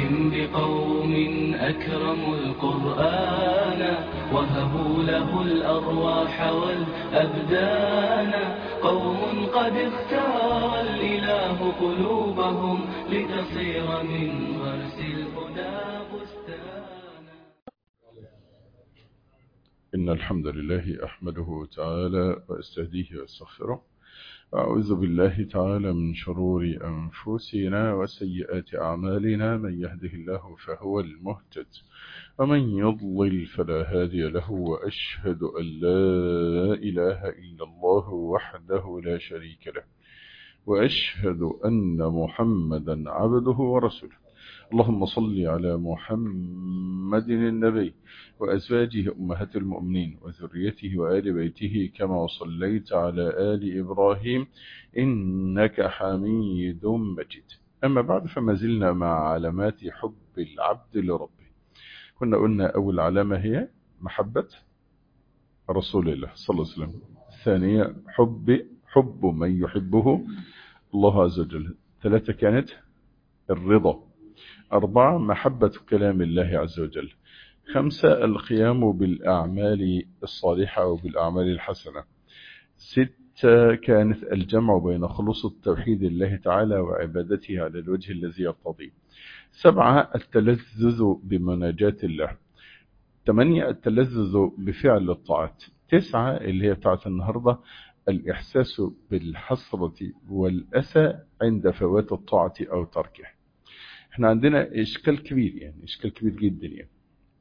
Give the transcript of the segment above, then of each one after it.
بقوم أكرموا القرآن وهبوا له الأرواح والأبدان قوم قد اختار الإله قلوبهم لتصير من غرس الهدى بستانا إن الحمد لله أحمده تعالى وأستهديه وأستغفره أعوذ بالله تعالى من شرور أنفسنا وسيئات أعمالنا من يهده الله فهو المهتد ومن يضلل فلا هادي له وأشهد أن لا إله إلا الله وحده لا شريك له وأشهد أن محمدا عبده ورسوله اللهم صل على محمد النبي وأزواجه أمهات المؤمنين وذريته وآل بيته كما صليت على آل إبراهيم إنك حميد مجيد أما بعد فما زلنا مع علامات حب العبد لربه كنا قلنا أول علامة هي محبة رسول الله صلى الله عليه وسلم الثانية حب حب من يحبه الله عز وجل ثلاثة كانت الرضا أربعة محبة كلام الله عز وجل خمسة القيام بالأعمال الصالحة وبالأعمال الحسنة ستة كانت الجمع بين خلوص التوحيد الله تعالى وعبادته على الوجه الذي يرتضيه سبعة التلذذ بمناجاة الله ثمانية التلذذ بفعل الطاعات تسعة اللي هي بتاعت النهاردة الإحساس بالحسرة والأسى عند فوات الطاعة أو تركه احنا عندنا إشكال كبير يعني إشكال كبير جدا يعني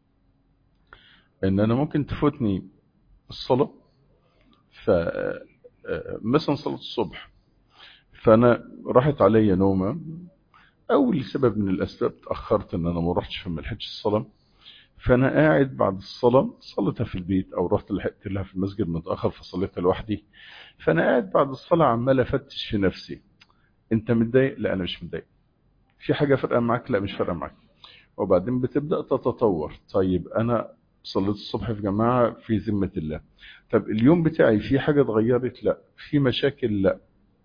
ان انا ممكن تفوتني الصلاة ف مثلا صلاة الصبح فانا راحت عليا نومة او لسبب من الاسباب تأخرت ان انا ما رحتش فما لحقتش الصلاة فانا قاعد بعد الصلاة صليتها في البيت او رحت لحقت لها في المسجد متأخر فصليتها لوحدي فانا قاعد بعد الصلاة عمال افتش في نفسي انت متضايق لا انا مش متضايق في حاجة فرقة معاك لا مش فرقة معاك وبعدين بتبدأ تتطور طيب انا صليت الصبح في جماعة في ذمة الله طب اليوم بتاعي في حاجة اتغيرت لا في مشاكل لا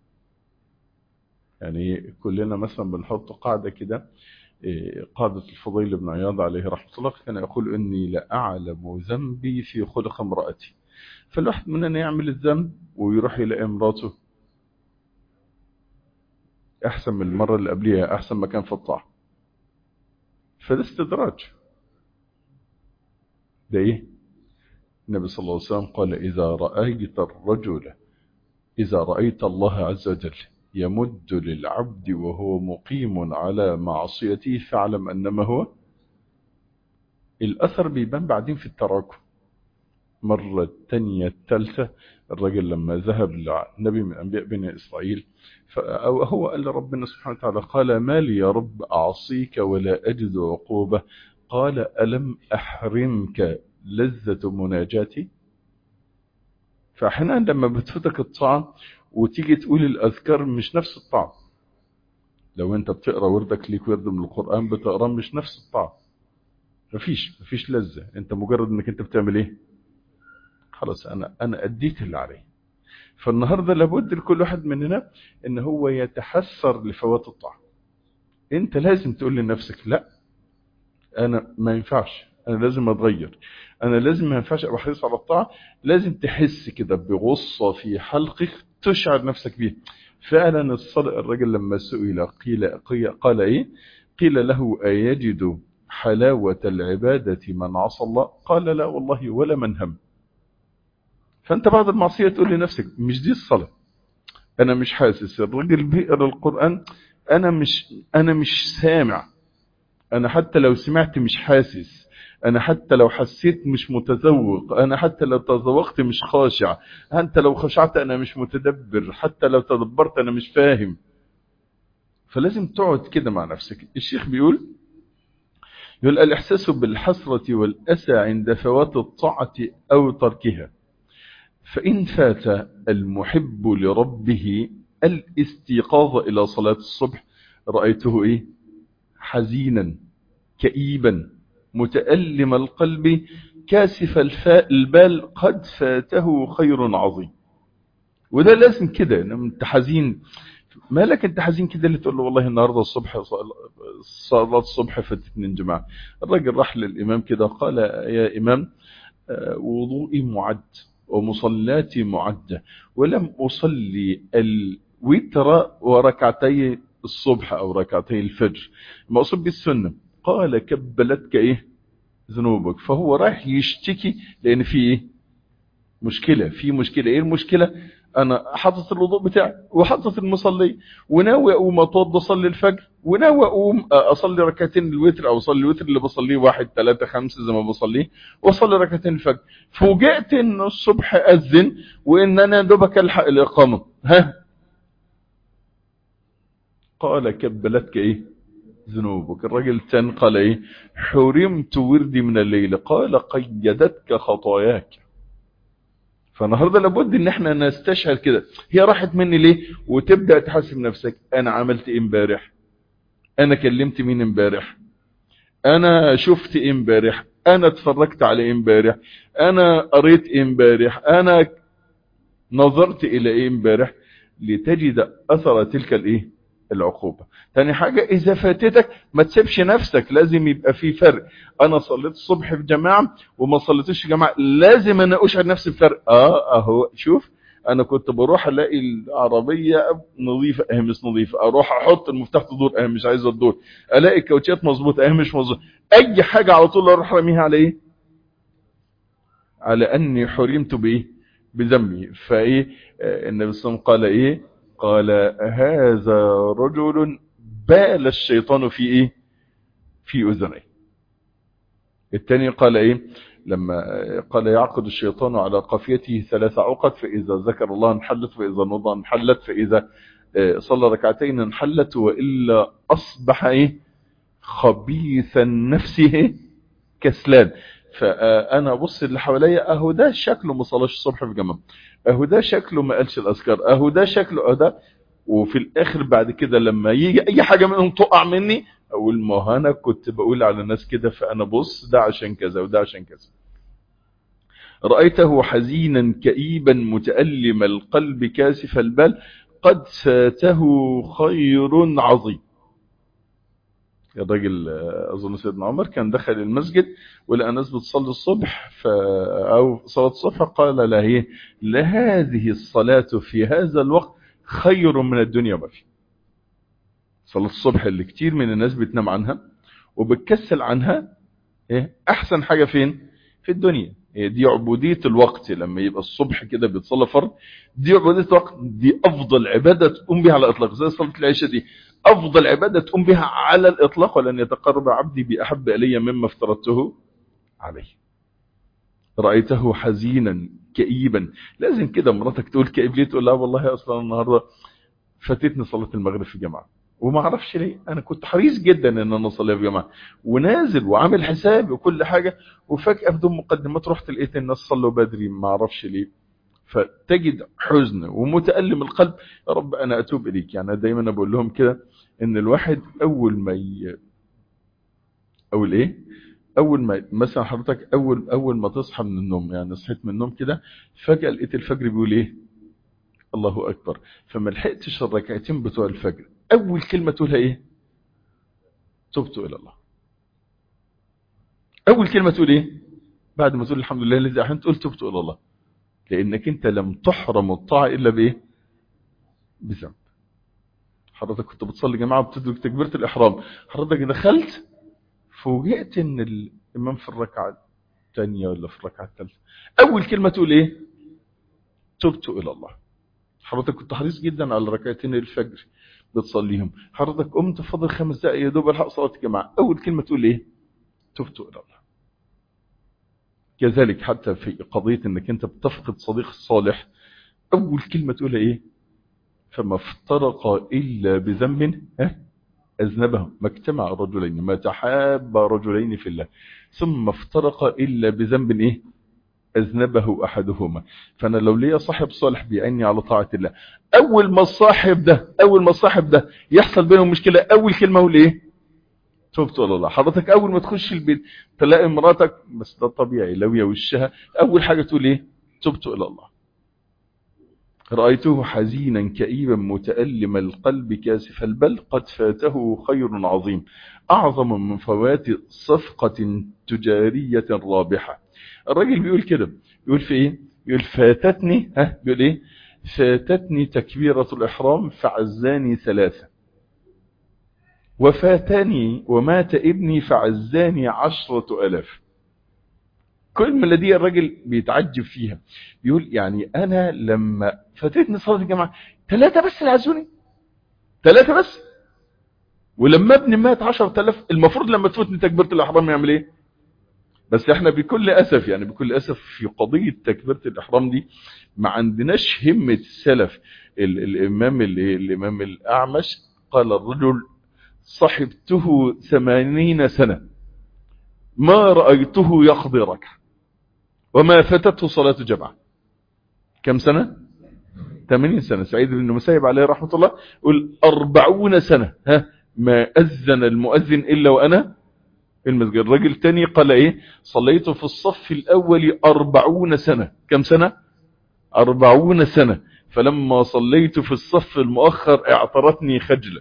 يعني كلنا مثلا بنحط قاعدة كده قاعدة الفضيل بن عياض عليه رحمة الله كان يقول إني لأعلم ذنبي في خلق امرأتي فالواحد مننا يعمل الذنب ويروح يلاقي مراته أحسن من المرة اللي قبلها أحسن ما كان في الطاعة فده استدراج ده ايه النبي صلى الله عليه وسلم قال إذا رأيت الرجل إذا رأيت الله عز وجل يمد للعبد وهو مقيم على معصيته فاعلم أنما هو الأثر بيبان بعدين في التراكم مرة التانية التالتة الرجل لما ذهب لنبي من أنبياء بني إسرائيل أو هو قال لربنا سبحانه وتعالى قال ما لي يا رب أعصيك ولا أجد عقوبة قال ألم أحرمك لذة مناجاتي فأحيانا لما بتفوتك الطعام وتيجي تقول الأذكار مش نفس الطعم لو انت بتقرأ وردك ليك ورد من القرآن بتقرأ مش نفس الطعم مفيش مفيش لذة انت مجرد انك انت بتعمل ايه خلاص انا انا اديت اللي عليه فالنهاردة لابد لكل واحد مننا ان هو يتحسر لفوات الطعم انت لازم تقول لنفسك لا انا ما ينفعش انا لازم اتغير انا لازم ما ينفعش ابقى حريص على الطاعه لازم تحس كده بغصه في حلقك تشعر نفسك بيه فعلا الصدق الرجل لما سئل قيل, قيل قال ايه قيل له ايجد حلاوه العباده من عصى الله قال لا والله ولا من هم فانت بعد المعصيه تقول لنفسك مش دي الصلاه انا مش حاسس الرجل بيقرا القران انا مش انا مش سامع انا حتى لو سمعت مش حاسس انا حتى لو حسيت مش متذوق انا حتى لو تذوقت مش خاشع انت لو خشعت انا مش متدبر حتى لو تدبرت انا مش فاهم فلازم تقعد كده مع نفسك الشيخ بيقول يقول الاحساس بالحسرة والاسى عند فوات الطاعة او تركها فان فات المحب لربه الاستيقاظ الى صلاة الصبح رأيته ايه حزينا كئيبا متألم القلب كاسف الفاء البال قد فاته خير عظيم وده لازم كده انت حزين مالك انت حزين كده اللي تقول له والله النهارده الصبح صلاه الصبح فاتتني الجماعه الراجل راح للامام كده قال يا امام وضوئي معد ومصلاتي معده ولم اصلي الوتر وركعتي الصبح او ركعتي الفجر المقصود بالسنه قال كبلتك ايه ذنوبك فهو رايح يشتكي لان في ايه مشكله في مشكله ايه المشكله انا حاطط الوضوء بتاعي وحاطط المصلي وناوي اقوم اتوضى اصلي الفجر وناوي اقوم اصلي ركعتين الوتر او اصلي الوتر اللي بصليه واحد ثلاثة خمسة زي ما بصليه واصلي ركعتين الفجر فوجئت ان الصبح اذن وان انا دوبك الحق الاقامه ها قال كبلتك ايه ذنوبك الراجل الثاني قال ايه حرمت وردي من الليل قال قيدتك خطاياك فالنهارده لابد ان احنا نستشعر كده هي راحت مني ليه وتبدا تحاسب نفسك انا عملت ايه امبارح انا كلمت مين امبارح انا شفت ايه امبارح انا اتفرجت على ايه امبارح انا قريت ايه امبارح انا نظرت الى ايه امبارح لتجد اثر تلك الايه العقوبة تاني حاجة اذا فاتتك ما تسيبش نفسك لازم يبقى في فرق انا صليت الصبح في جماعة وما صليتش جماعة لازم انا اشعر نفسي بفرق اه اهو شوف انا كنت بروح الاقي العربية نظيفة اه مش نظيفة اروح احط المفتاح تدور اه مش عايزة تدور الاقي الكاوتشات مظبوطة اه مش مظبوطة اي حاجة على طول اروح رميها على ايه على اني حرمت بايه بذنبي فايه آه النبي صلى الله عليه وسلم قال ايه قال هذا رجل بال الشيطان في ايه في اذنيه الثاني قال ايه لما قال يعقد الشيطان على قافيته ثلاث عقد فاذا ذكر الله انحلت فاذا نضى انحلت فاذا صلى ركعتين انحلت والا اصبح ايه خبيث النفس ايه كسلان فانا ابص اللي حواليا اهو ده شكله ما صلاش الصبح في جماعه اهو ده شكله ما قالش الاذكار اهو ده شكله اهو ده وفي الاخر بعد كده لما يجي اي حاجه منهم تقع مني اقول ما انا كنت بقول على الناس كده فانا بص ده عشان كذا وده عشان كذا رايته حزينا كئيبا متالم القلب كاسف البال قد فاته خير عظيم الراجل اظن سيدنا عمر كان دخل المسجد ولقى ناس بتصلي الصبح ف... او صلاه الصبح قال له ايه لهذه الصلاه في هذا الوقت خير من الدنيا ما فيه صلاه الصبح اللي كتير من الناس بتنام عنها وبتكسل عنها ايه احسن حاجه فين في الدنيا إيه دي عبوديه الوقت لما يبقى الصبح كده بيتصلى فرض دي عبوديه الوقت دي افضل عباده تقوم بها على الاطلاق زي صلاه العشاء دي أفضل عبادة تقوم بها على الإطلاق ولن يتقرب عبدي بأحب إلي مما افترضته عليه رأيته حزينا كئيبا لازم كده مراتك تقول كئيب ليه تقول لا والله أصلا النهاردة فاتتني صلاة المغرب في جماعة وما اعرفش ليه انا كنت حريص جدا ان انا اصلي في جماعه ونازل وعامل حسابي وكل حاجه وفجاه بدون مقدمات رحت لقيت الناس صلوا بدري ما اعرفش ليه فتجد حزن ومتألم القلب يا رب أنا أتوب إليك يعني دايما بقول لهم كده إن الواحد أول ما ي... أول إيه أول ما مثلا حضرتك أول أول ما تصحى من النوم يعني صحيت من النوم كده فجأة لقيت الفجر بيقول إيه الله أكبر فما لحقتش الركعتين بتوع الفجر أول كلمة تقولها إيه تبت إلى الله أول كلمة تقول إيه بعد ما تقول الحمد لله الذي أحيان تقول تبت إلى الله لانك انت لم تحرم الطاعة الا بايه بذنب حضرتك كنت بتصلي جماعة بتدرك تكبيرة الاحرام حضرتك دخلت فوجئت ان الامام في الركعة الثانية ولا في الركعة الثالثة اول كلمة تقول ايه تبت الى الله حضرتك كنت حريص جدا على ركعتين الفجر بتصليهم حضرتك قمت فاضل خمس دقائق يا دوب الحق صلاة الجماعة اول كلمة تقول ايه تبت الى الله كذلك حتى في قضية انك انت بتفقد صديق الصالح اول كلمة تقولها ايه فما افترق الا بذنب اذنبه ما اجتمع رجلين ما تحاب رجلين في الله ثم افترق الا بذنب ايه اذنبه احدهما فانا لو ليا صاحب صالح بيعني على طاعة الله اول ما الصاحب ده اول ما الصاحب ده يحصل بينهم مشكلة اول كلمة هو ايه تبت ولا لا حضرتك اول ما تخش البيت تلاقي مراتك بس ده طبيعي لو يا وشها اول حاجة تقول ايه تبت الى الله رأيته حزينا كئيبا متألم القلب كاسف البل قد فاته خير عظيم أعظم من فوات صفقة تجارية رابحة الراجل بيقول كده بيقول في ايه بيقول فاتتني ها بيقول ايه فاتتني تكبيرة الإحرام فعزاني ثلاثة وفاتني ومات ابني فعزاني عشرة ألاف كل من الذي الراجل بيتعجب فيها بيقول يعني أنا لما فاتتني صلاة الجماعة ثلاثة بس اللي عزوني ثلاثة بس ولما ابني مات عشرة ألاف المفروض لما تفوتني تكبيرة الإحرام يعمل إيه بس احنا بكل أسف يعني بكل أسف في قضية تكبيرة الإحرام دي ما عندناش همة السلف ال الإمام الإمام الأعمش قال الرجل صحبته ثمانين سنة ما رأيته يقضي ركعة وما فاتته صلاة جمعة كم سنة ثمانين سنة سعيد بن مسيب عليه رحمة الله يقول أربعون سنة ها ما أذن المؤذن إلا وأنا المسجد الرجل تاني قال ايه صليت في الصف الاول اربعون سنة كم سنة اربعون سنة فلما صليت في الصف المؤخر اعترتني خجلة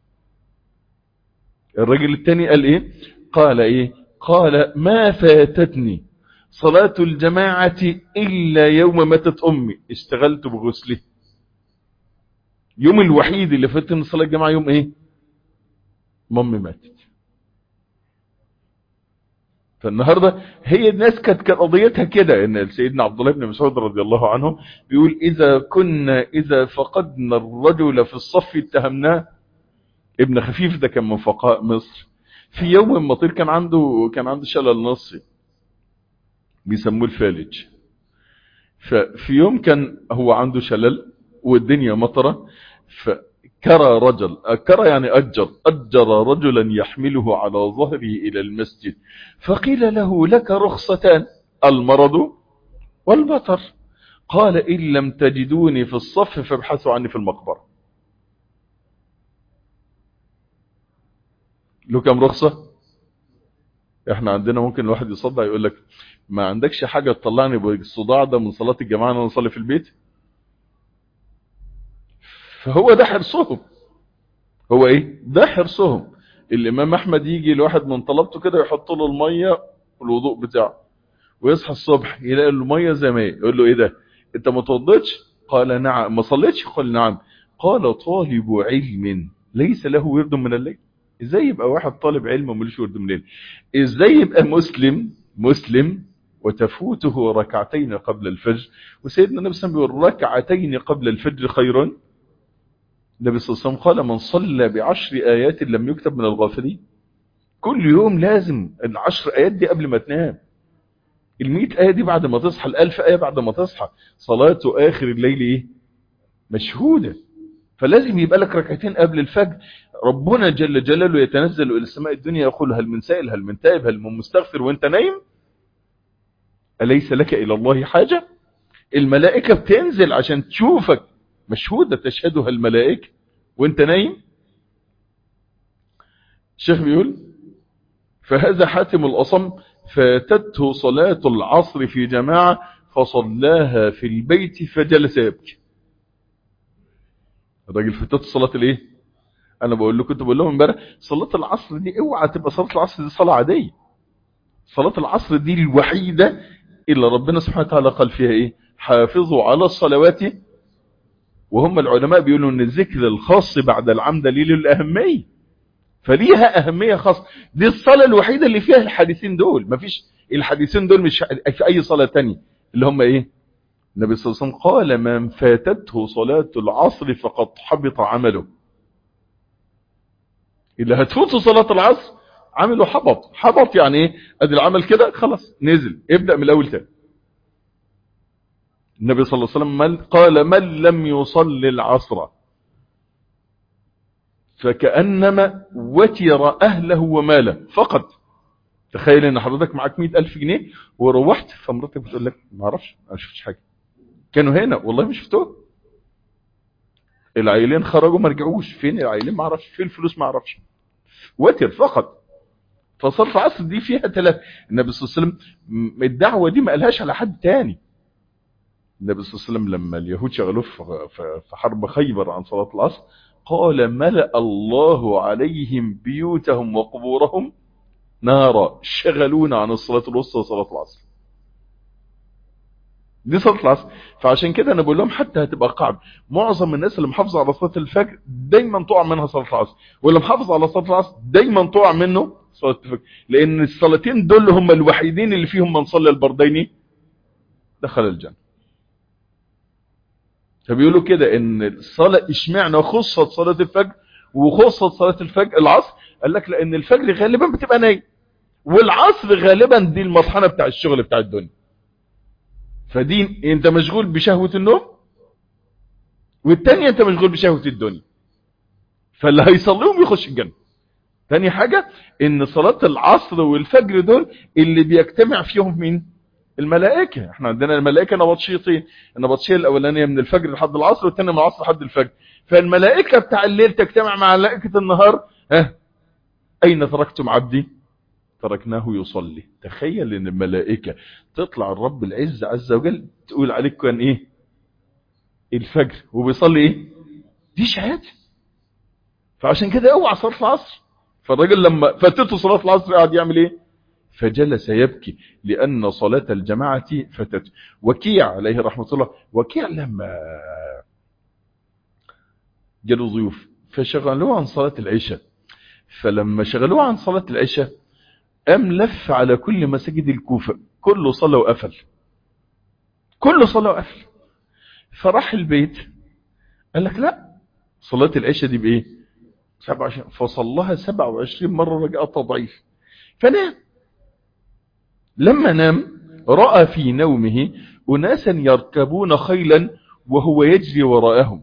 الرجل التاني قال ايه قال ايه قال ما فاتتني صلاة الجماعة الا يوم ماتت امي اشتغلت بغسله يوم الوحيد اللي فاتني صلاة الجماعة يوم ايه مامي ماتت فالنهاردة هي الناس كانت كان قضيتها كده ان سيدنا عبد الله بن مسعود رضي الله عنه بيقول اذا كنا اذا فقدنا الرجل في الصف اتهمناه ابن خفيف ده كان من فقهاء مصر في يوم مطير كان عنده كان عنده شلل نصي بيسموه الفالج ففي يوم كان هو عنده شلل والدنيا مطره فكرى رجل كرى يعني أجر أجر رجلا يحمله على ظهره إلى المسجد فقيل له لك رخصتان المرض والبطر قال إن لم تجدوني في الصف فابحثوا عني في المقبرة له كم رخصة احنا عندنا ممكن الواحد يصدع يقول لك ما عندكش حاجة تطلعني بالصداع ده من صلاة الجماعة انا نصلي في البيت فهو ده حرصهم هو ايه ده حرصهم الامام احمد يجي لواحد من طلبته كده يحط له المية الوضوء بتاعه ويصحى الصبح يلاقي المية زي ما هي يقول له ايه ده انت ما توضيتش قال نعم ما صليتش قال نعم قال طالب علم ليس له ورد من الليل ازاي يبقى واحد طالب علم وملوش ورد من الليل ازاي يبقى مسلم مسلم وتفوته ركعتين قبل الفجر وسيدنا النبي صلى الله عليه وسلم بيقول ركعتين قبل الفجر خير النبي صلى الله عليه وسلم قال من صلى بعشر آيات لم يكتب من الغافلين كل يوم لازم العشر آيات دي قبل ما تنام المئة آية دي بعد ما تصحى الألف آية بعد ما تصحى صلاة آخر الليل إيه مشهودة فلازم يبقى لك ركعتين قبل الفجر ربنا جل جلاله يتنزل إلى السماء الدنيا يقول هل من سائل هل من تائب هل من مستغفر وانت نايم أليس لك إلى الله حاجة الملائكة بتنزل عشان تشوفك مشهودة تشهدها الملائكة وانت نايم الشيخ بيقول فهذا حاتم الأصم فاتته صلاة العصر في جماعة فصلاها في البيت فجلس يبكي الراجل فاتته صلاة الايه انا بقول لكم كنت بقول لهم امبارح صلاة العصر دي اوعى تبقى صلاة العصر دي صلاة عادية صلاة العصر دي الوحيدة اللي ربنا سبحانه وتعالى قال فيها ايه حافظوا على الصلوات وهم العلماء بيقولوا ان الذكر الخاص بعد العمد ليه للأهمية فليها أهمية خاصة دي الصلاة الوحيدة اللي فيها الحديثين دول مفيش الحديثين دول مش في أي صلاة تانية اللي هم إيه النبي صلى الله عليه وسلم قال من فاتته صلاة العصر فقد حبط عمله اللي هتفوته صلاة العصر عمله حبط حبط يعني ايه ادي العمل كده خلاص نزل ابدأ من الاول تاني النبي صلى الله عليه وسلم قال من لم يصلي العصر فكأنما وتر أهله وماله فقط تخيل ان حضرتك معاك مئة ألف جنيه وروحت فمرتك بتقول لك ما اعرفش انا شفتش حاجة كانوا هنا والله ما شفتوه العائلين خرجوا ما رجعوش فين العائلين ما اعرفش فين الفلوس ما اعرفش وتر فقط فصرف عصر دي فيها ثلاث النبي صلى الله عليه وسلم الدعوة دي ما قالهاش على حد تاني النبي صلى الله عليه وسلم لما اليهود شغلوه في- في في حرب خيبر عن صلاة العصر قال ملأ الله عليهم بيوتهم وقبورهم نارا شغلونا عن الصلاة الوسطى وصلاة العصر دي صلاة العصر فعشان كده انا بقول لهم حتى هتبقى قاعد معظم الناس اللي محافظة على صلاة الفجر دايما تقع منها صلاة العصر واللي محافظ على صلاة العصر دايما تقع منه صلاة الفجر لان الصلاتين دول هم الوحيدين اللي فيهم من صلى البردين دخل الجنة فبيقولوا كده ان الصلاة اشمعنى خصت صلاة الفجر وخصت صلاة الفجر العصر قال لك لان الفجر غالبا بتبقى نايم والعصر غالبا دي المطحنة بتاع الشغل بتاع الدنيا فدي انت مشغول بشهوة النوم والتانية انت مشغول بشهوة الدنيا فاللي هيصليهم يخش الجنة تاني حاجة ان صلاة العصر والفجر دول اللي بيجتمع فيهم مين الملائكة احنا عندنا الملائكة نبطشيطين النبطشية الاولانية من الفجر لحد العصر والتانية من العصر لحد الفجر فالملائكة بتاع الليل تجتمع مع ملائكة النهار ها اين تركتم عبدي تركناه يصلي تخيل ان الملائكة تطلع الرب العز عز وجل تقول عليك كان ايه الفجر وبيصلي ايه دي شهادة فعشان كده اوعى صلاة العصر فالراجل لما فاتته صلاة العصر قاعد يعمل ايه فجلس يبكي لأن صلاة الجماعة فتته وكيع عليه رحمة الله وكيع لما جاله ضيوف فشغلوه عن صلاة العشاء فلما شغلوه عن صلاة العشاء قام لف على كل مساجد الكوفة كله صلى وقفل كله صلى وقفل فراح البيت قال لك لا صلاة العشاء دي بإيه 27 فصلها 27 مرة رجاء تضعيف فنام لما نام رأى في نومه أناسا يركبون خيلا وهو يجري وراءهم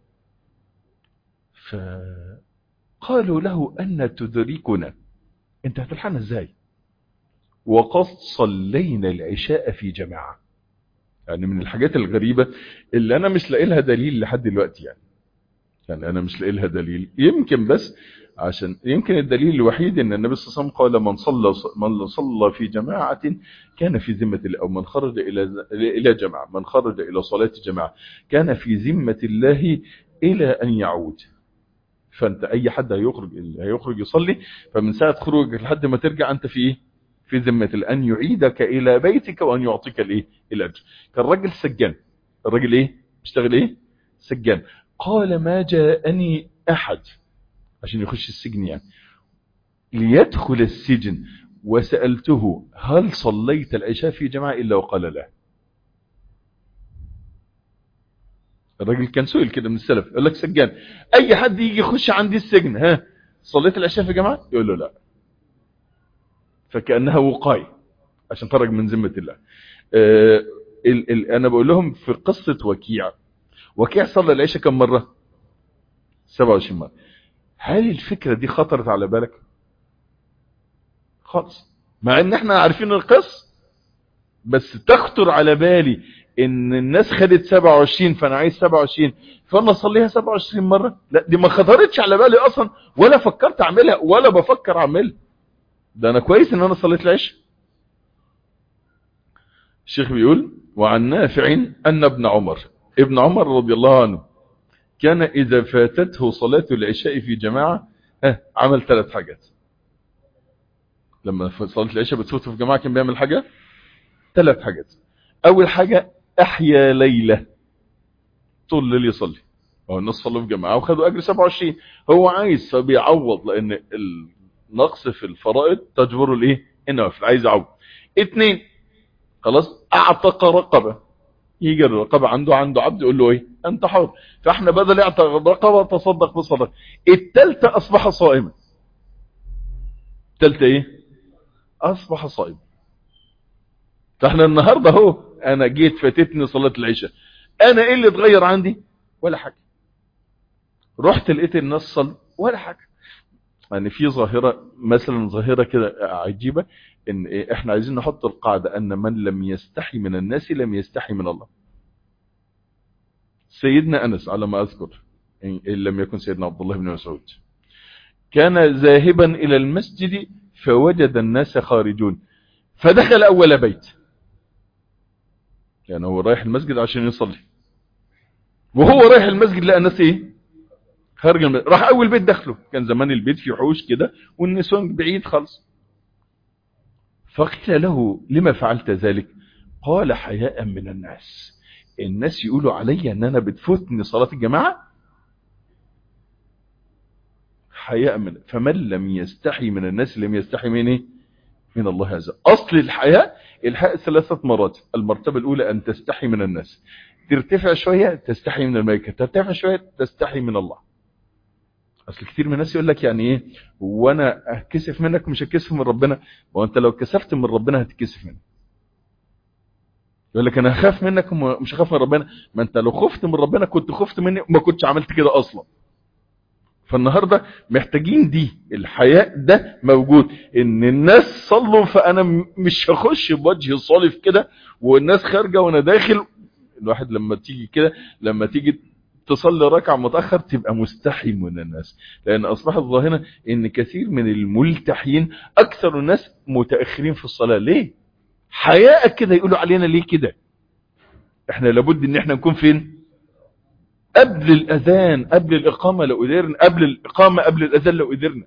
فقالوا له أن تدركنا انت هتلحقنا ازاي وقد صلينا العشاء في جماعة يعني من الحاجات الغريبة اللي انا مش لاقي لها دليل لحد دلوقتي يعني يعني انا مش لاقي لها دليل يمكن بس عشان يمكن الدليل الوحيد ان النبي صلى الله عليه وسلم قال من صلى من صلى في جماعة كان في ذمة الله او من خرج الى الى جماعة من خرج الى صلاة جماعة كان في ذمة الله الى ان يعود فانت اي حد هيخرج هيخرج يصلي فمن ساعة خروجك لحد ما ترجع انت في ايه في ذمة الان يعيدك الى بيتك وان يعطيك الايه الاجر كان الراجل سجان الراجل ايه بيشتغل ايه سجان قال ما جاءني احد عشان يخش السجن يعني ليدخل السجن وسألته هل صليت العشاء في جماعة إلا وقال لا الراجل كان سئل كده من السلف يقول لك سجان أي حد يجي يخش عندي السجن ها صليت العشاء في جماعة يقول له لا فكأنها وقاية عشان خرج من ذمة الله آه ال ال أنا بقول لهم في قصة وكيع وكيع صلى العشاء كم مرة 27 مرة هل الفكرة دي خطرت على بالك خالص مع ان احنا عارفين القص بس تخطر على بالي ان الناس خدت 27 فانا عايز 27 فانا اصليها 27 مرة لا دي ما خطرتش على بالي اصلا ولا فكرت اعملها ولا بفكر اعملها ده انا كويس ان انا صليت العشاء الشيخ بيقول وعن نافع ان ابن عمر ابن عمر رضي الله عنه كان إذا فاتته صلاة العشاء في جماعة ها عمل ثلاث حاجات لما صلاة العشاء بتفوته في جماعة كان بيعمل حاجة ثلاث حاجات أول حاجة أحيا ليلة طول الليل يصلي هو الناس صلوا في جماعة وخدوا أجر 27 هو عايز فبيعوض لأن النقص في الفرائض تجبره الإيه النوافل عايز يعوض اثنين خلاص أعتق رقبة يجي الرقبة عنده عنده عبد يقول له ايه انت حر فاحنا بدل يعتق الرقبة تصدق بصدق التالتة اصبح صائما التالتة ايه اصبح صائما فاحنا النهاردة اهو انا جيت فاتتني صلاة العشاء انا ايه اللي اتغير عندي ولا حاجة رحت لقيت الناس صل ولا حاجة يعني في ظاهرة مثلا ظاهرة كده عجيبة ان إيه احنا عايزين نحط القاعدة ان من لم يستحي من الناس لم يستحي من الله سيدنا انس على ما اذكر ان لم يكن سيدنا عبد الله بن مسعود كان ذاهبا الى المسجد فوجد الناس خارجون فدخل اول بيت يعني هو رايح المسجد عشان يصلي وهو رايح المسجد لقى الناس ايه خارج المسجد راح اول بيت دخله كان زمان البيت فيه حوش كده والنسوان بعيد خالص فقيل له لما فعلت ذلك قال حياء من الناس الناس يقولوا علي ان انا بتفوتني صلاة الجماعة حياء من فمن لم يستحي من الناس لم يستحي من ايه من الله عز وجل اصل الحياء الحياء ثلاثة مرات المرتبة الاولى ان تستحي من الناس ترتفع شوية تستحي من الملائكة ترتفع شوية تستحي من الله اصل كتير من الناس يقول لك يعني ايه وانا هتكسف منك مش هتكسف من ربنا وانت لو كسفت من ربنا هتكسف منك يقول لك انا هخاف منك ومش هخاف من ربنا ما انت لو خفت من ربنا كنت خفت مني وما كنتش عملت كده اصلا فالنهاردة محتاجين دي الحياء ده موجود ان الناس صلوا فانا مش هخش بوجه صالف كده والناس خارجة وانا داخل الواحد لما تيجي كده لما تيجي تصلي ركعة متأخر تبقى مستحي من الناس لأن أصبحت ظاهرة إن كثير من الملتحين أكثر الناس متأخرين في الصلاة ليه؟ حياء كده يقولوا علينا ليه كده؟ احنا لابد ان احنا نكون فين؟ قبل الأذان قبل الإقامة لو قدرنا قبل الإقامة قبل الأذان لو قدرنا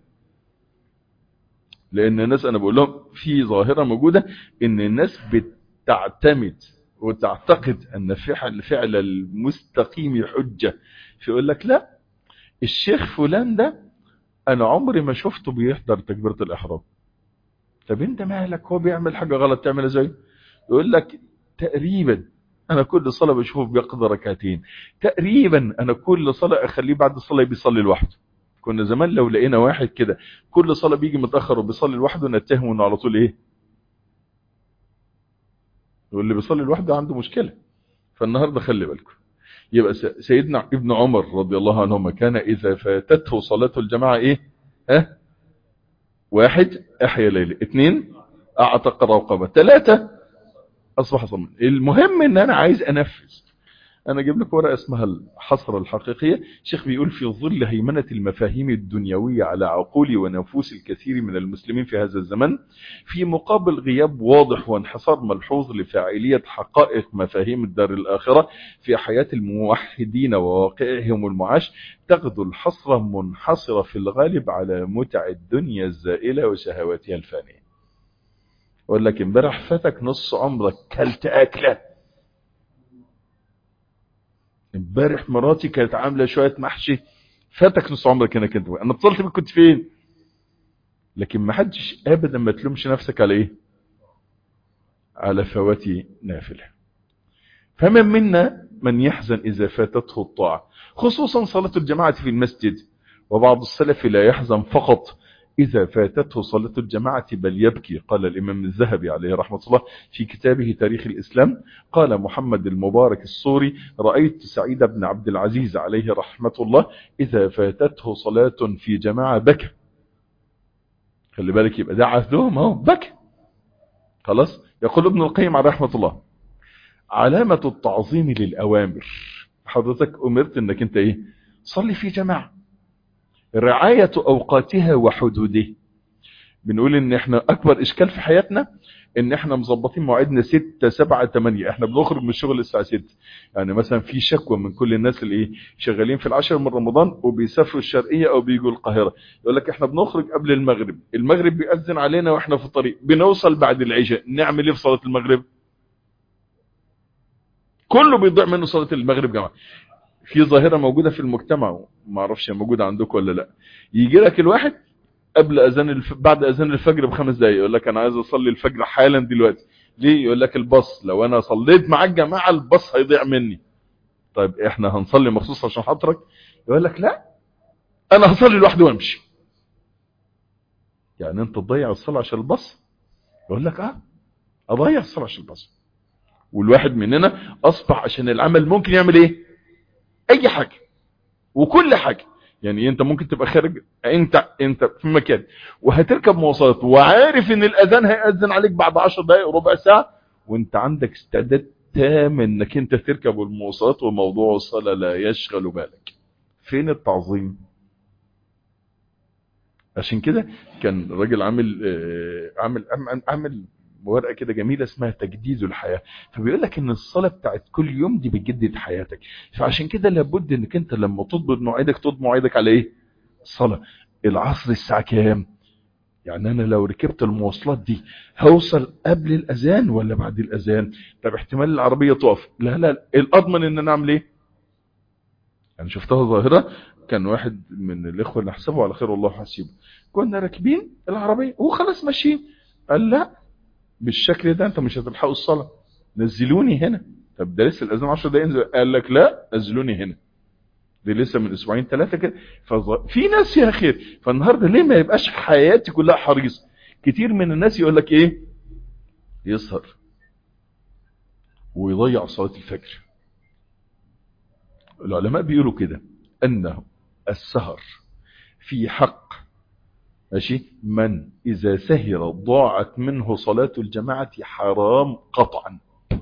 لأن الناس أنا بقول لهم في ظاهرة موجودة إن الناس بتعتمد وتعتقد أن فعل, فعل المستقيم حجة فيقول لك لا الشيخ فلان ده أنا عمري ما شفته بيحضر تكبيرة الإحرام طب أنت مالك هو بيعمل حاجة غلط تعمل ازاي يقول لك تقريبا أنا كل صلاة بشوفه بيقضي ركعتين تقريبا أنا كل صلاة أخليه بعد الصلاة بيصلي لوحده كنا زمان لو لقينا واحد كده كل صلاة بيجي متأخر وبيصلي لوحده نتهمه انه على طول ايه واللي بيصلي لوحده عنده مشكلة فالنهاردة خلي بالكم يبقى سيدنا ابن عمر رضي الله عنهما كان إذا فاتته صلاة الجماعة إيه ها واحد أحيا ليلة اثنين أعتق رقبة ثلاثة أصبح صمم المهم إن أنا عايز أنفذ أنا أجيب لك ورقة اسمها الحصرة الحقيقية شيخ بيقول في ظل هيمنة المفاهيم الدنيوية على عقول ونفوس الكثير من المسلمين في هذا الزمن في مقابل غياب واضح وانحصار ملحوظ لفاعلية حقائق مفاهيم الدار الآخرة في حياة الموحدين وواقعهم المعاش تغدو الحصرة منحصرة في الغالب على متع الدنيا الزائلة وشهواتها الفانية أقول لك امبارح فاتك نص عمرك كلت أكلة امبارح مراتي كانت عامله شويه محشي فاتك نص عمرك هنا كنت انا اتصلت بيك كنت فين لكن ما حدش ابدا ما تلومش نفسك على ايه على فوات نافله فمن منا من يحزن اذا فاتته الطاعه خصوصا صلاه الجماعه في المسجد وبعض السلف لا يحزن فقط إذا فاتته صلاة الجماعة بل يبكي قال الإمام الذهبي عليه رحمة الله في كتابه تاريخ الإسلام قال محمد المبارك الصوري رأيت سعيد بن عبد العزيز عليه رحمة الله إذا فاتته صلاة في جماعة بكى خلي بالك يبقى ده عهدهم اهو بكى خلاص يقول ابن القيم عليه رحمة الله علامة التعظيم للأوامر حضرتك أمرت أنك أنت إيه صلي في جماعة رعاية أوقاتها وحدوده بنقول ان احنا اكبر اشكال في حياتنا ان احنا مظبطين مواعيدنا 6 7 8 احنا بنخرج من الشغل الساعه 6 يعني مثلا في شكوى من كل الناس اللي ايه شغالين في العشر من رمضان وبيسافروا الشرقيه او بيجوا القاهره يقول لك احنا بنخرج قبل المغرب المغرب بيأذن علينا واحنا في الطريق بنوصل بعد العشاء نعمل ايه في صلاه المغرب كله بيضيع منه صلاه المغرب جماعه في ظاهرة موجودة في المجتمع ما اعرفش موجودة عندكم ولا لا يجي لك الواحد قبل اذان الف... بعد اذان الفجر بخمس دقايق يقول لك انا عايز اصلي الفجر حالا دلوقتي ليه يقول لك الباص لو انا صليت مع الجماعة الباص هيضيع مني طيب احنا هنصلي مخصوص عشان حضرتك يقول لك لا انا هصلي لوحدي وامشي يعني انت تضيع الصلاة عشان الباص يقول لك اه اضيع الصلاة عشان الباص والواحد مننا اصبح عشان العمل ممكن يعمل ايه اي حاجة وكل حاجة يعني انت ممكن تبقى خارج انت انت في مكان وهتركب مواصلات وعارف ان الاذان هيأذن عليك بعد 10 دقائق ربع ساعة وانت عندك استعداد تام انك انت تركب المواصلات وموضوع الصلاة لا يشغل بالك فين التعظيم عشان كده كان راجل عامل عامل عامل ورقه كده جميله اسمها تجديد الحياه فبيقول لك ان الصلاه بتاعت كل يوم دي بتجدد حياتك فعشان كده لابد انك انت لما تضبط مواعيدك تضبط مواعيدك على ايه الصلاه العصر الساعه كام يعني انا لو ركبت المواصلات دي هوصل قبل الاذان ولا بعد الاذان طب احتمال العربيه تقف لا لا الاضمن ان انا اعمل ايه انا شفتها ظاهره كان واحد من الاخوه اللي حسبه على خير والله حسيبه كنا راكبين العربيه وخلاص ماشيين قال لا بالشكل ده انت مش هتلحقوا الصلاه نزلوني هنا طب ده لسه الاذان 10 دقايق ينزل قال لك لا نزلوني هنا دي لسه من اسبوعين ثلاثه كده فظ... في ناس فيها خير فالنهارده ليه ما يبقاش حياتي كلها حريص كتير من الناس يقول لك ايه يسهر ويضيع صلاه الفجر العلماء بيقولوا كده انه السهر في حق ماشي من اذا سهر ضاعت منه صلاه الجماعه حرام قطعا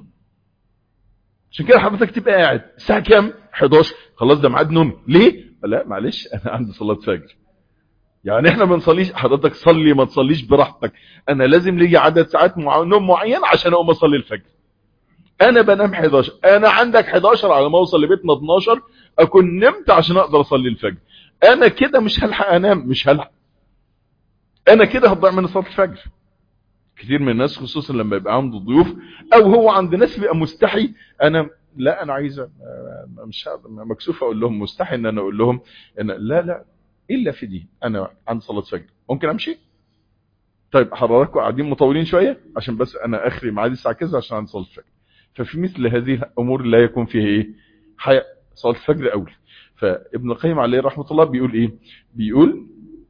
عشان كده حضرتك تبقى قاعد الساعه كام 11 خلاص ده ميعاد نومي ليه لا معلش انا عندي صلاه فجر يعني احنا ما بنصليش حضرتك صلي ما تصليش براحتك انا لازم لي عدد ساعات مع... نوم معين عشان اقوم اصلي الفجر انا بنام 11 انا عندك 11 على ما اوصل لبيتنا 12 اكون نمت عشان اقدر اصلي الفجر انا كده مش هلحق انام مش هلحق انا كده هضيع من صلاه الفجر كتير من الناس خصوصا لما يبقى عنده ضيوف او هو عند ناس بيبقى مستحي انا لا انا عايز مش مكسوف اقول لهم مستحي ان انا اقول لهم ان لا لا الا في دي انا عندي صلاه فجر ممكن امشي طيب حضراتكم قاعدين مطولين شويه عشان بس انا اخري ميعادي الساعه كذا عشان عندي صلاه الفجر ففي مثل هذه الامور لا يكون فيها ايه حياء صلاه الفجر اولى فابن القيم عليه رحمه الله بيقول ايه بيقول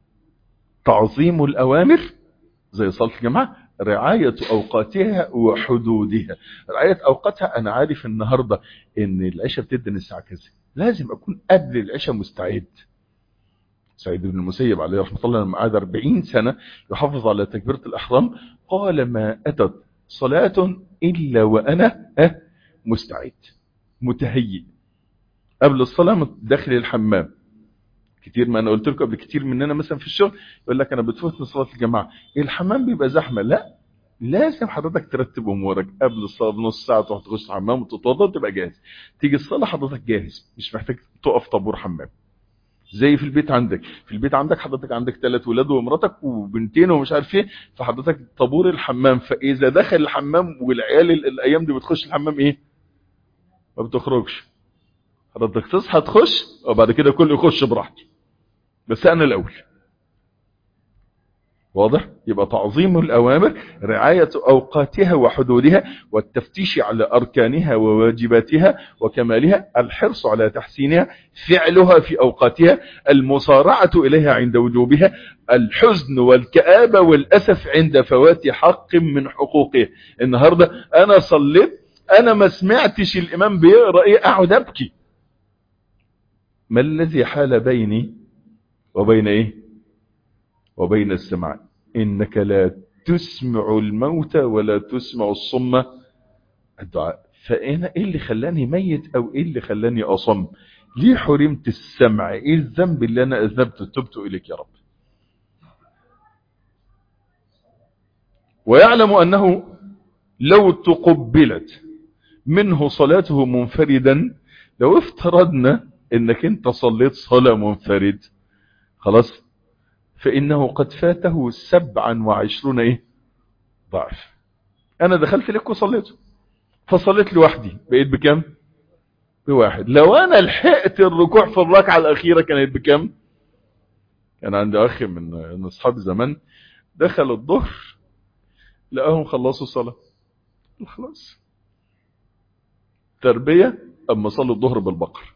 تعظيم الاوامر زي صلاه الجماعه رعاية أوقاتها وحدودها رعاية أوقاتها أنا عارف النهاردة إن العشاء بتدن الساعة كذا لازم أكون قبل العشاء مستعد سعيد بن المسيب عليه رحمة الله لما قعد 40 سنة يحافظ على تكبيرة الأحرام قال ما أتت صلاة إلا وأنا مستعد متهيئ قبل الصلاة داخل الحمام كتير ما انا قلت لكم قبل كتير مننا مثلا في الشغل يقول لك انا بتفوتني صلاه الجماعه الحمام بيبقى زحمه لا لازم حضرتك ترتب امورك قبل الصلاه بنص ساعه تروح تخش الحمام وتتوضا وتبقى جاهز تيجي الصلاه حضرتك جاهز مش محتاج تقف طابور حمام زي في البيت عندك في البيت عندك حضرتك عندك ثلاث ولاد ومراتك وبنتين ومش عارف ايه فحضرتك طابور الحمام فاذا دخل الحمام والعيال الايام دي بتخش الحمام ايه ما بتخرجش حضرتك تصحى تخش وبعد كده كله يخش براحته بس انا الاول واضح يبقى تعظيم الأوامر رعاية أوقاتها وحدودها والتفتيش على أركانها وواجباتها وكمالها الحرص على تحسينها فعلها في أوقاتها المصارعة إليها عند وجوبها الحزن والكآبة والأسف عند فوات حق من حقوقه النهاردة أنا صليت أنا ما سمعتش الإمام بيقرأ إيه أقعد أبكي ما الذي حال بيني وبين إيه وبين السمع إنك لا تسمع الموت ولا تسمع الصم الدعاء فأنا إيه اللي خلاني ميت أو إيه اللي خلاني أصم ليه حرمت السمع إيه الذنب اللي أنا أذنبت تبت إليك يا رب ويعلم أنه لو تقبلت منه صلاته منفردا لو افترضنا انك انت صليت صلاة منفرد خلاص فإنه قد فاته سبعا وعشرون إيه ضعف أنا دخلت لك وصليته فصليت لوحدي بقيت بكم بواحد لو أنا لحقت الركوع في الركعة الأخيرة كانت بكم كان عندي أخي من من أصحاب زمان دخل الظهر لقاهم خلصوا الصلاة خلاص تربية أما صلوا الظهر بالبقر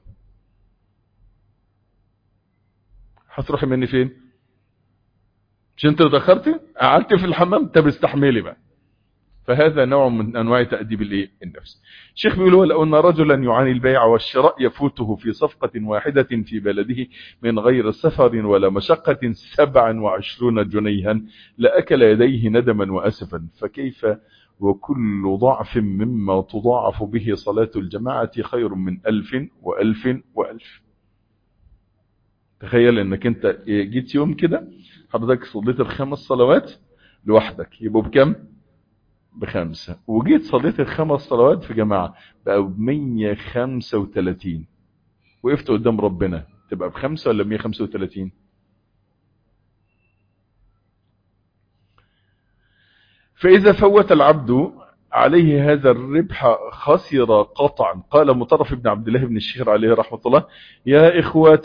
هتروحي مني فين مش انت اتاخرتي قعدت في الحمام طب استحملي بقى فهذا نوع من انواع تاديب الايه النفس الشيخ بيقول ولو ان رجلا يعاني البيع والشراء يفوته في صفقه واحده في بلده من غير سفر ولا مشقه سبعا وعشرون جنيها لاكل يديه ندما واسفا فكيف وكل ضعف مما تضاعف به صلاة الجماعة خير من ألف وألف وألف تخيل انك انت جيت يوم كده حضرتك صليت الخمس صلوات لوحدك يبقوا بكم بخمسة وجيت صليت الخمس صلوات في جماعة بقى ب 135 وقفت قدام ربنا تبقى بخمسة ولا 135 فإذا فوت العبد عليه هذا الربح خسر قطعا قال مطرف بن عبد الله بن الشيخ عليه رحمة الله يا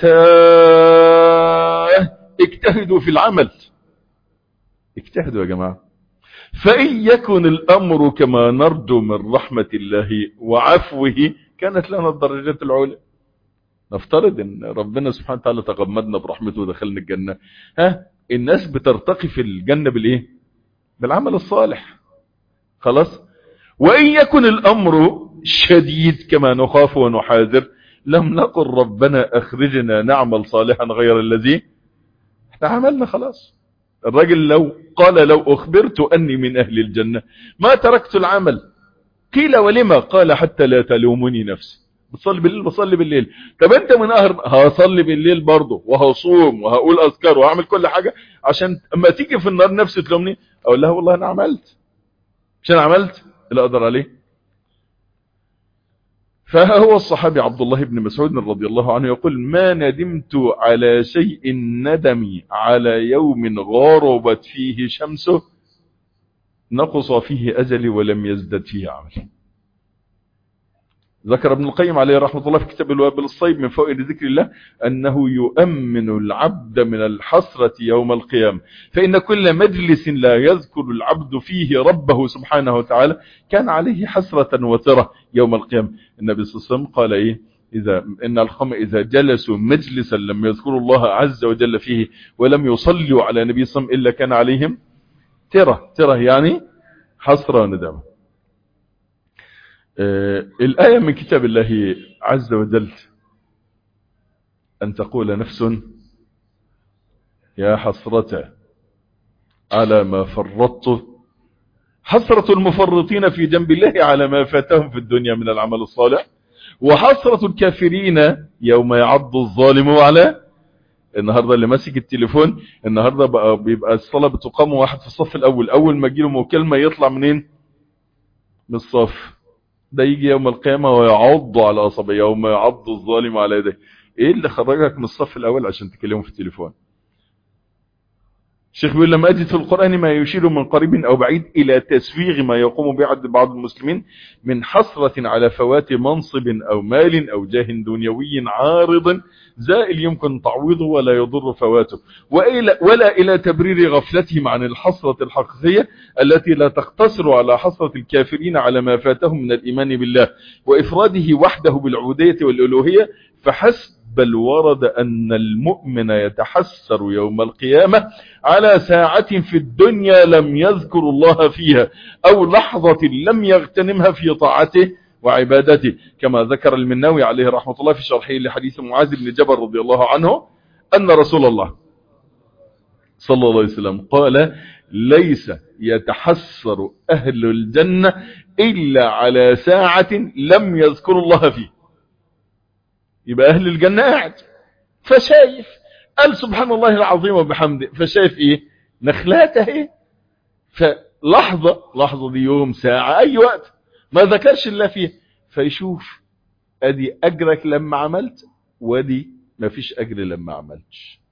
إخوتاه اجتهدوا في العمل اجتهدوا يا جماعة فإن يكن الأمر كما نرجو من رحمة الله وعفوه كانت لنا الدرجات العلى نفترض ان ربنا سبحانه وتعالى تغمدنا برحمته ودخلنا الجنة ها الناس بترتقي في الجنة بالايه بالعمل الصالح خلاص وإن يكن الأمر شديد كما نخاف ونحاذر لم نقل ربنا أخرجنا نعمل صالحا غير الذي احنا عملنا خلاص الراجل لو قال لو أخبرت أني من أهل الجنة ما تركت العمل قيل ولما قال حتى لا تلومني نفسي بتصلي بالليل بصلي بالليل طب انت من اهر هصلي بالليل برضه وهصوم وهقول اذكار وهعمل كل حاجة عشان اما تيجي في النار نفسي تلومني اقول لها والله انا عملت مش انا عملت اللي اقدر عليه فهو الصحابي عبد الله بن مسعود رضي الله عنه يقول ما ندمت على شيء ندمي على يوم غربت فيه شمسه نقص فيه أجلي ولم يزدد فيه عملي ذكر ابن القيم عليه رحمة الله في كتاب الوابل الصيب من فوائد ذكر الله أنه يؤمن العبد من الحسرة يوم القيامة فإن كل مجلس لا يذكر العبد فيه ربه سبحانه وتعالى كان عليه حسرة وترة يوم القيامة النبي صلى الله عليه وسلم قال إيه إذا إن القوم إذا جلسوا مجلسا لم يذكروا الله عز وجل فيه ولم يصلوا على نبي صلى الله عليه وسلم إلا كان عليهم ترة ترة يعني حسرة وندامة آه الآية من كتاب الله عز وجل أن تقول نفس يا حسرة على ما فرطت حسرة المفرطين في جنب الله على ما فاتهم في الدنيا من العمل الصالح وحسرة الكافرين يوم يعض الظالم على النهاردة اللي ماسك التليفون النهاردة بقى بيبقى الصلاة بتقام واحد في الصف الأول أول ما يجيله مكالمة يطلع منين من الصف ده يجي يوم القيامة ويعض على أصابه يوم يعض الظالم على يديه ايه اللي خرجك من الصف الأول عشان تكلمه في التليفون الشيخ بيقول لما أجد في القرآن ما يشير من قريب أو بعيد إلى تسويغ ما يقوم به بعض المسلمين من حسرة على فوات منصب أو مال أو جاه دنيوي عارض زائل يمكن تعويضه ولا يضر فواته وإلى ولا إلى تبرير غفلتهم عن الحسرة الحقيقية التي لا تقتصر على حسرة الكافرين على ما فاتهم من الإيمان بالله وإفراده وحده بالعبودية والألوهية فحسب بل ورد أن المؤمن يتحسر يوم القيامة على ساعة في الدنيا لم يذكر الله فيها أو لحظة لم يغتنمها في طاعته وعبادته كما ذكر المناوي عليه رحمة الله في شرحه لحديث معاذ بن جبل رضي الله عنه أن رسول الله صلى الله عليه وسلم قال ليس يتحسر أهل الجنة إلا على ساعة لم يذكر الله فيه يبقى أهل الجنة قاعد فشايف قال سبحان الله العظيم وبحمده فشايف إيه نخلات اهي فلحظة لحظة دي يوم ساعة أي وقت ما ذكرش الله فيه فيشوف أدي أجرك لما عملت ودي ما فيش أجر لما عملتش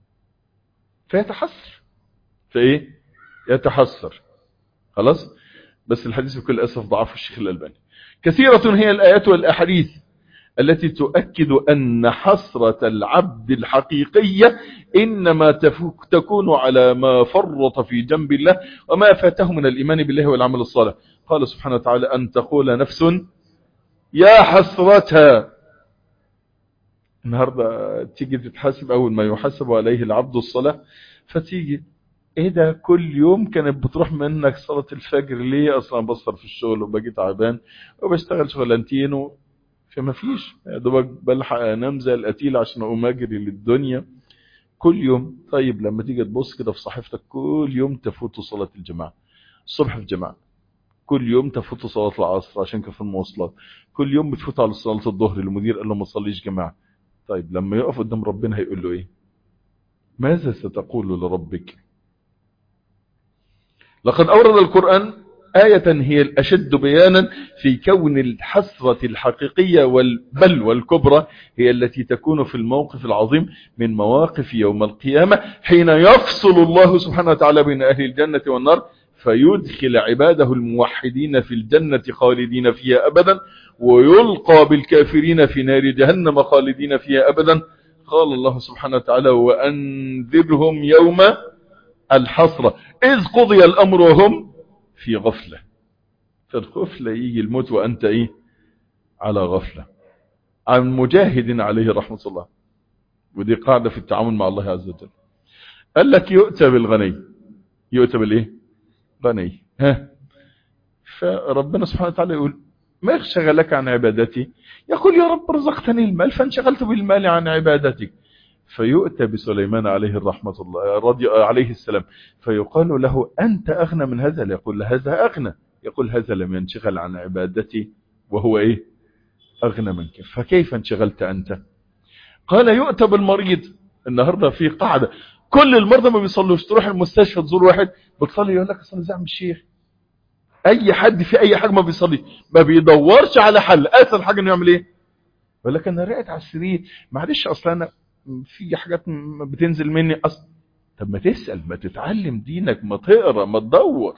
فيتحسر فإيه يتحسر خلاص بس الحديث بكل أسف ضعفه الشيخ الألباني كثيرة هي الآيات والأحاديث التي تؤكد أن حسرة العبد الحقيقية إنما تكون على ما فرط في جنب الله وما فاته من الإيمان بالله والعمل الصالح قال سبحانه وتعالى أن تقول نفس يا حسرتها النهاردة تيجي تتحاسب أول ما يحاسب عليه العبد الصلاة فتيجي ايه ده كل يوم كانت بتروح منك صلاة الفجر ليه اصلا بصر في الشغل وبجي تعبان وبشتغل شغلانتين و... فما فيش يا دوبك بلحق انام زي القتيل عشان اقوم اجري للدنيا كل يوم طيب لما تيجي تبص كده في صحيفتك كل يوم تفوت صلاة الجماعة الصبح في جماعة كل يوم تفوت صلاة العصر عشان كان في المواصلات كل يوم بتفوت على صلاة الظهر المدير قال له ما تصليش جماعة طيب لما يقف قدام ربنا هيقول له ايه ماذا ستقول لربك لقد أورد القرآن آية هي الأشد بيانا في كون الحسرة الحقيقية بل والكبرى هي التي تكون في الموقف العظيم من مواقف يوم القيامة حين يفصل الله سبحانه وتعالى بين أهل الجنة والنار فيدخل عباده الموحدين في الجنة خالدين فيها أبدا ويلقى بالكافرين في نار جهنم خالدين فيها أبدا قال الله سبحانه وتعالى وأنذرهم يوم الحسرة إذ قضي الأمر وهم في غفلة في الغفلة يجي الموت وأنت إيه على غفلة عن مجاهد عليه رحمة الله ودي قاعدة في التعامل مع الله عز وجل قال لك يؤتى بالغني يؤتى بالإيه غني ها فربنا سبحانه وتعالى يقول ما يشغلك عن عبادتي يقول يا رب رزقتني المال فانشغلت بالمال عن عبادتك فيؤتى بسليمان عليه الرحمة الله رضي عليه السلام فيقال له أنت أغنى من هذا يقول هذا أغنى يقول هذا لم ينشغل عن عبادتي وهو إيه أغنى منك فكيف انشغلت أنت قال يؤتى بالمريض النهاردة في قاعدة كل المرضى ما بيصلوش تروح المستشفى تزور واحد بتصلي يقول لك اصلي زعم الشيخ اي حد في اي حاجه ما بيصلي ما بيدورش على حل اسهل حاجه انه يعمل ايه يقول لك انا رقت على السرير معلش اصل انا في حاجات بتنزل مني اصلا طب ما تسال ما تتعلم دينك ما تقرا ما تدور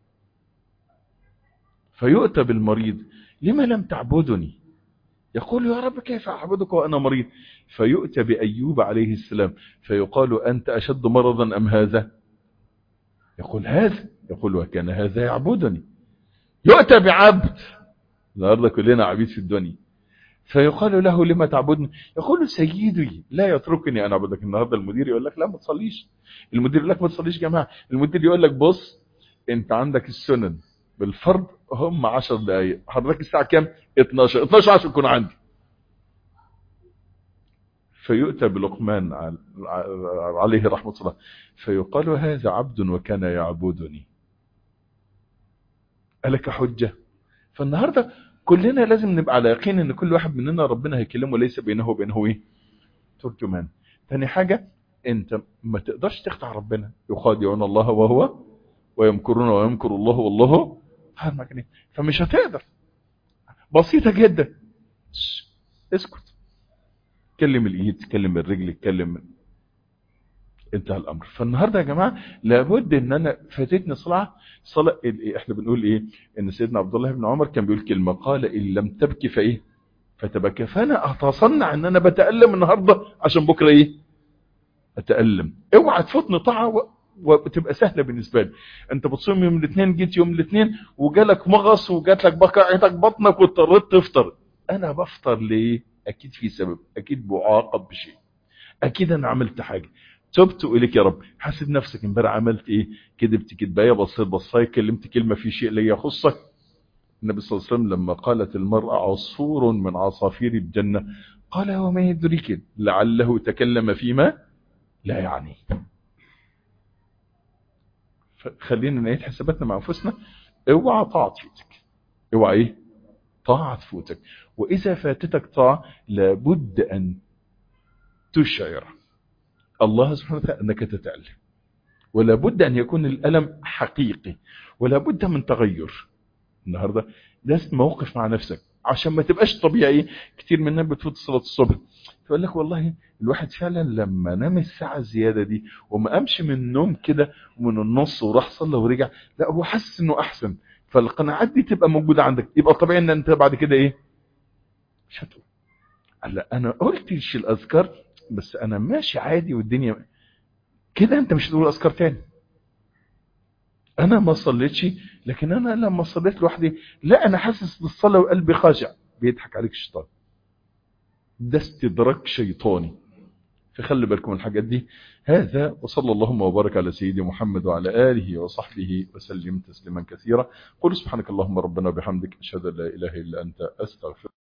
فيؤتى بالمريض لما لم تعبدني يقول يا رب كيف أعبدك وأنا مريض فيؤتى بأيوب عليه السلام فيقال أنت أشد مرضا أم هذا يقول هذا يقول وكان هذا يعبدني يؤتى بعبد النهارده كلنا عبيد في الدنيا فيقال له لما تعبدني يقول سيدي لا يتركني انا اعبدك النهارده المدير يقول لك لا ما تصليش المدير يقول لك ما تصليش يا جماعه المدير يقول لك بص انت عندك السنن بالفرض هم 10 دقائق حضرتك الساعه كام 12 12 عشان يكون عندي فيؤتى بلقمان عليه رحمه الله فيقال هذا عبد وكان يعبدني ألك حجة فالنهاردة كلنا لازم نبقى على يقين ان كل واحد مننا ربنا هيكلمه ليس بينه وبينه ايه ترجمان تاني حاجة انت ما تقدرش تخدع ربنا يخادعون الله وهو ويمكرون ويمكر الله والله خير مكانين فمش هتقدر بسيطة جدا اسكت كلم الايد كلم الرجل كلم انتهى الامر فالنهارده يا جماعه لابد ان انا فاتتني صلاه صلاه احنا بنقول ايه ان سيدنا عبد الله بن عمر كان بيقول كلمه قال ان لم تبكي فايه فتبكى فانا اتصنع ان انا بتالم النهارده عشان بكره ايه اتالم اوعى تفوتني طاعه وتبقى سهله بالنسبه لي انت بتصوم يوم الاثنين جيت يوم الاثنين وجالك مغص وجات لك بقعتك بطنك واضطريت تفطر انا بفطر ليه اكيد في سبب اكيد بعاقب بشيء اكيد انا عملت حاجه تبت إليك يا رب حاسب نفسك امبارح عملت ايه كذبت كذبايه بصيت بصايه كلمت كلمه في شيء لا يخصك النبي صلى الله عليه وسلم لما قالت المرأة عصفور من عصافير الجنة قال وما يدريك لعله تكلم فيما لا يعني خلينا نعيد حساباتنا مع انفسنا اوعى طاعة تفوتك اوعى ايه طاعة تفوتك واذا فاتتك طاعة لابد ان تشعر الله سبحانه وتعالى أنك تتألم ولا بد أن يكون الألم حقيقي ولا بد من تغير النهاردة ده موقف مع نفسك عشان ما تبقاش طبيعي كتير مننا بتفوت صلاة الصبح تقول لك والله الواحد فعلا لما نام الساعة الزيادة دي وما قامش من النوم كده ومن النص وراح صلى ورجع لا هو حاسس انه احسن فالقناعات دي تبقى موجودة عندك يبقى طبيعي ان انت بعد كده ايه مش هتقول لا انا قلتش الاذكار بس انا ماشي عادي والدنيا كده انت مش هتقول اذكار تاني انا ما صليتش لكن انا لما صليت لوحدي لا انا حاسس بالصلاه وقلبي خاشع بيضحك عليك الشيطان ده استدراك شيطاني فخلي بالكم الحاجات دي هذا وصلى اللهم وبارك على سيدي محمد وعلى آله وصحبه وسلم تسليما كثيرا قل سبحانك اللهم ربنا وبحمدك أشهد أن لا إله إلا أنت أستغفر